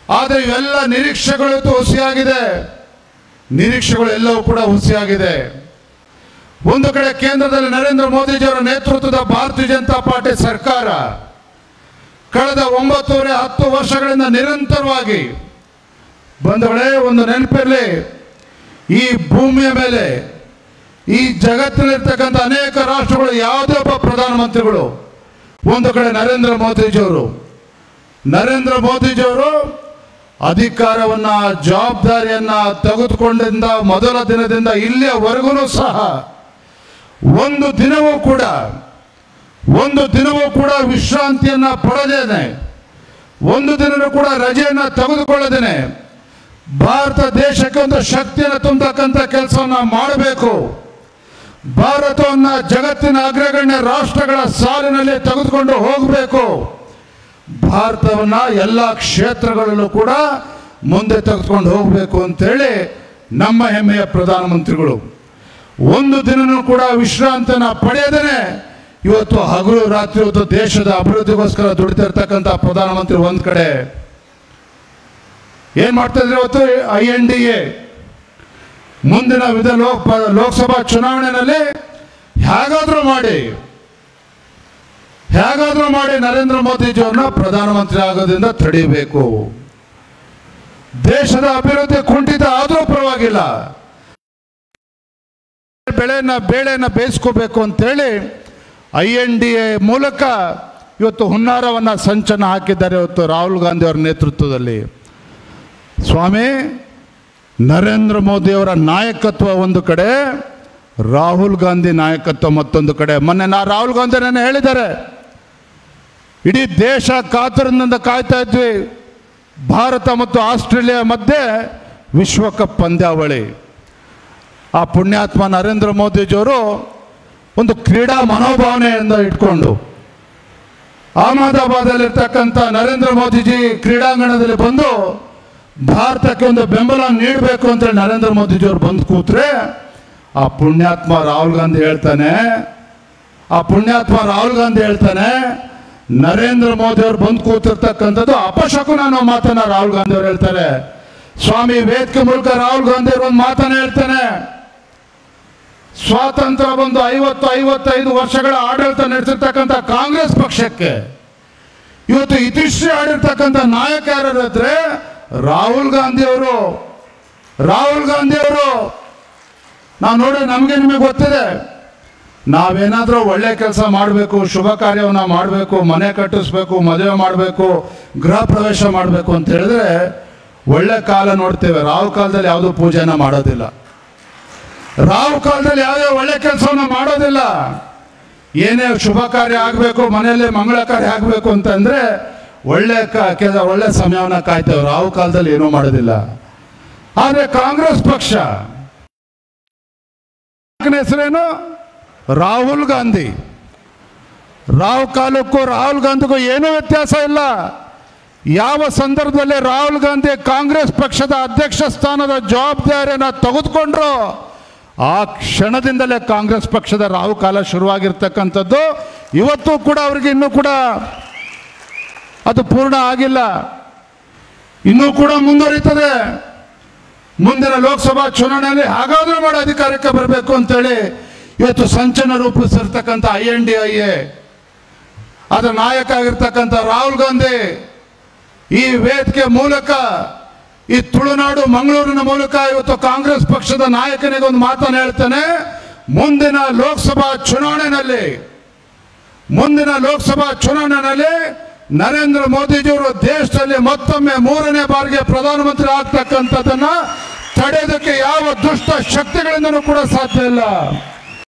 ಆದರೆ ಇವೆಲ್ಲ ನಿರೀಕ್ಷೆಗಳು ಇವತ್ತು ಹುಸಿಯಾಗಿದೆ ನಿರೀಕ್ಷೆಗಳು ಎಲ್ಲವೂ ಕೂಡ ಹುಸಿಯಾಗಿದೆ ಒಂದು ಕಡೆ ಕೇಂದ್ರದಲ್ಲಿ ನರೇಂದ್ರ ಮೋದಿಜಿಯವರ ನೇತೃತ್ವದ ಭಾರತೀಯ ಜನತಾ ಪಾರ್ಟಿ ಸರ್ಕಾರ ಕಳೆದ ಒಂಬತ್ತೂವರೆ ಹತ್ತು ವರ್ಷಗಳಿಂದ ನಿರಂತರವಾಗಿ ಬಂಧುಗಳೇ ಒಂದು ನೆನಪಿರಲಿ ಈ ಭೂಮಿಯ ಮೇಲೆ ಈ ಜಗತ್ತಿನಲ್ಲಿರ್ತಕ್ಕಂಥ ಅನೇಕ ರಾಷ್ಟ್ರಗಳು ಯಾವುದೇ ಒಬ್ಬ ಪ್ರಧಾನಮಂತ್ರಿಗಳು ಒಂದು ಕಡೆ ನರೇಂದ್ರ ಮೋದಿಜಿಯವರು ನರೇಂದ್ರ ಮೋದಿಜಿಯವರು ಅಧಿಕಾರವನ್ನ ಜವಾಬ್ದಾರಿಯನ್ನ ತೆಗೆದುಕೊಂಡಿಂದ ಮೊದಲ ದಿನದಿಂದ ಇಲ್ಲಿಯವರೆಗೂ ಸಹ ಒಂದು ದಿನವೂ ಕೂಡ ಒಂದು ದಿನವೂ ಕೂಡ ವಿಶ್ರಾಂತಿಯನ್ನ ಪಡೆದೇನೆ ಒಂದು ದಿನವೂ ಕೂಡ ರಜೆಯನ್ನ ತೆಗೆದುಕೊಳ್ಳದೇನೆ ಭಾರತ ದೇಶಕ್ಕೆ ಒಂದು ಶಕ್ತಿಯನ್ನು ತುಂಬತಕ್ಕಂಥ ಕೆಲಸವನ್ನ ಮಾಡಬೇಕು ಭಾರತವನ್ನ ಜಗತ್ತಿನ ಅಗ್ರಗಣ್ಯ ರಾಷ್ಟ್ರಗಳ ಸಾಲಿನಲ್ಲಿ ತೆಗೆದುಕೊಂಡು ಹೋಗಬೇಕು ಭಾರತವನ್ನ ಎಲ್ಲ ಕ್ಷೇತ್ರಗಳಲ್ಲೂ ಕೂಡ ಮುಂದೆ ತೆಗೆದುಕೊಂಡು ಹೋಗಬೇಕು ಅಂತೇಳಿ ನಮ್ಮ ಹೆಮ್ಮೆಯ ಪ್ರಧಾನಮಂತ್ರಿಗಳು ಒಂದು ದಿನನೂ ಕೂಡ ವಿಶ್ರಾಂತಿಯನ್ನ ಪಡೆಯದೇನೆ ಇವತ್ತು ಹಗಲು ರಾತ್ರಿ ಇವತ್ತು ದೇಶದ ಅಭಿವೃದ್ಧಿಗೋಸ್ಕರ ದುಡಿತಿರ್ತಕ್ಕಂಥ ಪ್ರಧಾನಮಂತ್ರಿ ಒಂದ್ ಕಡೆ ಏನ್ ಮಾಡ್ತಾ ಇದ್ರೆ ಇವತ್ತು ಐ ಎನ್ ಡಿ ಎ ಮುಂದಿನ ವಿಧ ಲೋಕ ಲೋಕಸಭಾ ಚುನಾವಣೆಯಲ್ಲಿ ಹೇಗಾದ್ರೂ ಮಾಡಿ ಹೇಗಾದ್ರೂ ಮಾಡಿ ನರೇಂದ್ರ ಮೋದಿಜಿಯವ್ರನ್ನ ಪ್ರಧಾನಮಂತ್ರಿ ಆಗೋದ್ರಿಂದ ತಡಿಬೇಕು ದೇಶದ ಅಭಿವೃದ್ಧಿ ಕುಂಠಿತ ಆದರೂ ಪರವಾಗಿಲ್ಲ ಬೆಳೆನ ಬೇಳೆನ ಬೇಯಿಸ್ಕೋಬೇಕು ಅಂತೇಳಿ ಐ ಎನ್ ಡಿ ಎ ಮೂಲಕ ಇವತ್ತು ಹುನ್ನಾರವನ್ನ ಸಂಚನ ಹಾಕಿದ್ದಾರೆ ಇವತ್ತು ರಾಹುಲ್ ಗಾಂಧಿ ಅವರ ನೇತೃತ್ವದಲ್ಲಿ ಸ್ವಾಮಿ ನರೇಂದ್ರ ಮೋದಿಯವರ ನಾಯಕತ್ವ ಒಂದು ಕಡೆ ರಾಹುಲ್ ಗಾಂಧಿ ನಾಯಕತ್ವ ಮತ್ತೊಂದು ಕಡೆ ಮೊನ್ನೆ ನಾ ರಾಹುಲ್ ಗಾಂಧಿ ನನ್ನ ಹೇಳಿದ್ದಾರೆ ಇಡೀ ದೇಶ ಕಾತರದಿಂದ ಕಾಯ್ತಾ ಇದ್ವಿ ಭಾರತ ಮತ್ತು ಆಸ್ಟ್ರೇಲಿಯಾ ಮಧ್ಯೆ ವಿಶ್ವಕಪ್ ಪಂದ್ಯಾವಳಿ ಆ ಪುಣ್ಯಾತ್ಮ ನರೇಂದ್ರ ಮೋದಿಜಿಯವರು ಒಂದು ಕ್ರೀಡಾ ಮನೋಭಾವನೆಯಿಂದ ಇಟ್ಕೊಂಡು ಅಹಮದಾಬಾದಲ್ಲಿರ್ತಕ್ಕಂಥ ನರೇಂದ್ರ ಮೋದಿಜಿ ಕ್ರೀಡಾಂಗಣದಲ್ಲಿ ಬಂದು ಭಾರತಕ್ಕೆ ಒಂದು ಬೆಂಬಲ ನೀಡಬೇಕು ಅಂತ ನರೇಂದ್ರ ಮೋದಿಜಿಯವರು ಬಂದು ಕೂತ್ರೆ ಆ ಪುಣ್ಯಾತ್ಮ ರಾಹುಲ್ ಗಾಂಧಿ ಹೇಳ್ತಾನೆ ಆ ಪುಣ್ಯಾತ್ಮ ರಾಹುಲ್ ಗಾಂಧಿ ಹೇಳ್ತಾನೆ ನರೇಂದ್ರ ಮೋದಿ ಅವರು ಬಂದು ಕೂತಿರ್ತಕ್ಕಂಥದ್ದು ಅಪಶಕುನ ಅನ್ನೋ ಮಾತನ್ನ ರಾಹುಲ್ ಗಾಂಧಿ ಅವರು ಹೇಳ್ತಾರೆ ಸ್ವಾಮಿ ವೇದಿಕೆ ಮೂಲಕ ರಾಹುಲ್ ಗಾಂಧಿ ಅವರು ಒಂದು ಮಾತನ್ನ ಹೇಳ್ತಾನೆ ಸ್ವಾತಂತ್ರ್ಯ ಬಂದು ಐವತ್ತು ಐವತ್ತೈದು ವರ್ಷಗಳ ಆಡಳಿತ ನಡೆಸಿರ್ತಕ್ಕಂಥ ಕಾಂಗ್ರೆಸ್ ಪಕ್ಷಕ್ಕೆ ಇವತ್ತು ಇತಿಶ್ರೀ ಆಡಿರ್ತಕ್ಕಂಥ ನಾಯಕ ಯಾರಿದ್ರೆ ರಾಹುಲ್ ಗಾಂಧಿ ಅವರು ರಾಹುಲ್ ಗಾಂಧಿ ಅವರು ನಾವು ನೋಡಿ ನಮಗೆ ನಿಮಗೆ ಗೊತ್ತಿದೆ ನಾವೇನಾದ್ರೂ ಒಳ್ಳೆ ಕೆಲಸ ಮಾಡಬೇಕು ಶುಭ ಕಾರ್ಯವನ್ನ ಮಾಡಬೇಕು ಮನೆ ಕಟ್ಟಿಸ್ಬೇಕು ಮದುವೆ ಮಾಡಬೇಕು ಗೃಹ ಪ್ರವೇಶ ಮಾಡಬೇಕು ಅಂತ ಹೇಳಿದ್ರೆ ಒಳ್ಳೆ ಕಾಲ ನೋಡ್ತೇವೆ ರಾಹು ಕಾಲದಲ್ಲಿ ಯಾವುದೂ ಪೂಜೆನ ಮಾಡೋದಿಲ್ಲ ರಾಹು ಕಾಲದಲ್ಲಿ ಯಾವುದೇ ಒಳ್ಳೆ ಕೆಲಸವನ್ನ ಮಾಡೋದಿಲ್ಲ ಏನೇ ಶುಭ ಕಾರ್ಯ ಆಗಬೇಕು ಮನೆಯಲ್ಲಿ ಮಂಗಳ ಕಾರ್ಯ ಆಗಬೇಕು ಅಂತಂದ್ರೆ ಒಳ್ಳೆ ಕ- ಕೆಲ ಒಳ್ಳೆ ಸಮಯವನ್ನ ಕಾಯ್ತೇವೆ ರಾಹು ಕಾಲದಲ್ಲಿ ಏನೂ ಮಾಡೋದಿಲ್ಲ ಆದ್ರೆ ಕಾಂಗ್ರೆಸ್ ಪಕ್ಷ ನಾಯಕನ ಹೆಸರೇನು ರಾಹುಲ್ ಗಾಂಧಿ ರಾವ್ ಕಾಲಕ್ಕೂ ರಾಹುಲ್ ಗಾಂಧಿಗೂ ಏನೂ ವ್ಯತ್ಯಾಸ ಇಲ್ಲ ಯಾವ ಸಂದರ್ಭದಲ್ಲಿ ರಾಹುಲ್ ಗಾಂಧಿ ಕಾಂಗ್ರೆಸ್ ಪಕ್ಷದ ಅಧ್ಯಕ್ಷ ಸ್ಥಾನದ ಜವಾಬ್ದಾರಿಯನ್ನು ತೆಗೆದುಕೊಂಡ್ರು ಆ ಕ್ಷಣದಿಂದಲೇ ಕಾಂಗ್ರೆಸ್ ಪಕ್ಷದ ರಾಹು ಕಾಲ ಶುರುವಾಗಿರ್ತಕ್ಕಂಥದ್ದು ಇವತ್ತು ಕೂಡ ಅವ್ರಿಗೆ ಇನ್ನೂ ಕೂಡ ಅದು ಪೂರ್ಣ ಆಗಿಲ್ಲ ಇನ್ನೂ ಕೂಡ ಮುಂದುವರಿತದೆ ಮುಂದಿನ ಲೋಕಸಭಾ ಚುನಾವಣೆಯಲ್ಲಿ ಹಾಗಾದ್ರೂ ಮಾಡಿ ಅಧಿಕಾರಕ್ಕೆ ಬರಬೇಕು ಅಂತೇಳಿ ಇವತ್ತು ಸಂಚನ ರೂಪಿಸಿರ್ತಕ್ಕಂಥ I N D I A ಅದರ ನಾಯಕ ಆಗಿರ್ತಕ್ಕಂಥ ರಾಹುಲ್ ಗಾಂಧಿ ಈ ವೇದಿಕೆ ಮೂಲಕ ಈ ತುಳುನಾಡು ಮಂಗಳೂರಿನ ಮೂಲಕ ಇವತ್ತು ಕಾಂಗ್ರೆಸ್ ಪಕ್ಷದ ನಾಯಕನಿಗೆ ಒಂದು ಮಾತನ್ನು ಹೇಳ್ತೇನೆ ಮುಂದಿನ ಲೋಕಸಭಾ ಚುನಾವಣೆಯಲ್ಲಿ ಮುಂದಿನ ಲೋಕಸಭಾ ಚುನಾವಣೆಯಲ್ಲಿ ನರೇಂದ್ರ ಮೋದಿಜಿಯವರು ದೇಶದಲ್ಲಿ ಮತ್ತೊಮ್ಮೆ ಮೂರನೇ ಬಾರಿಗೆ ಪ್ರಧಾನಮಂತ್ರಿ ಆಗ್ತಕ್ಕಂಥದ್ದನ್ನ ತಡೆಯೋದಕ್ಕೆ ಯಾವ ದುಷ್ಟ ಶಕ್ತಿಗಳಿಂದನೂ ಕೂಡ ಸಾಧ್ಯ ಇಲ್ಲ